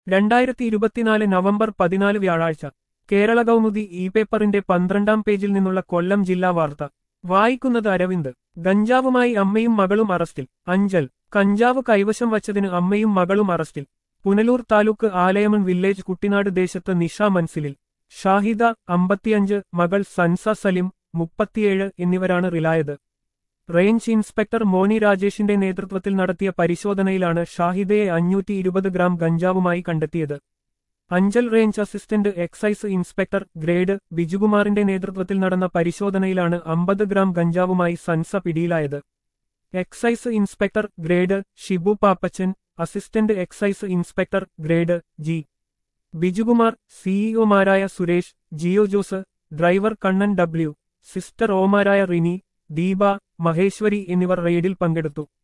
രണ്ടായിരത്തി ഇരുപത്തിനാല് നവംബർ പതിനാല് വ്യാഴാഴ്ച കേരള കൗമുദി ഇ പേപ്പറിന്റെ പന്ത്രണ്ടാം പേജിൽ നിന്നുള്ള കൊല്ലം ജില്ലാ വാർത്ത വായിക്കുന്നത് അരവിന്ദ് ഗഞ്ചാവുമായി അമ്മയും മകളും അറസ്റ്റിൽ അഞ്ചൽ കഞ്ചാവ് കൈവശം വച്ചതിന് അമ്മയും മകളും അറസ്റ്റിൽ പുനലൂർ താലൂക്ക് ആലയമൺ വില്ലേജ് കുട്ടിനാട് ദേശത്ത് നിഷ മൻസിലിൽ ഷാഹിദ അമ്പത്തിയഞ്ച് മകൾ സൻസ സലിം മുപ്പത്തിയേഴ് എന്നിവരാണ് റിലായത് റേഞ്ച് ഇൻസ്പെക്ടർ മോനി രാജേഷിന്റെ നേതൃത്വത്തിൽ നടത്തിയ പരിശോധനയിലാണ് ഷാഹിദയെ അഞ്ഞൂറ്റി ഇരുപത് ഗ്രാം ഗഞ്ചാവുമായി കണ്ടെത്തിയത് Anchal range assistant excise inspector grade ബിജുകുമാറിന്റെ നേതൃത്വത്തിൽ നടന്ന പരിശോധനയിലാണ് അമ്പത് ഗ്രാം ഗഞ്ചാവുമായി സൻസ പിടിയിലായത് excise inspector grade Shibu Pappachan assistant excise inspector grade G Bijukumar സിഇഒമാരായ സുരേഷ് ജിയോ ജോസ് ഡ്രൈവർ കണ്ണൻ ഡബ്ല്യു സിസ്റ്റർ ഓമാരായ റിനി ദീപ മഹേശ്വരി എന്നിവർ റെയ്ഡിൽ പങ്കെടുത്തു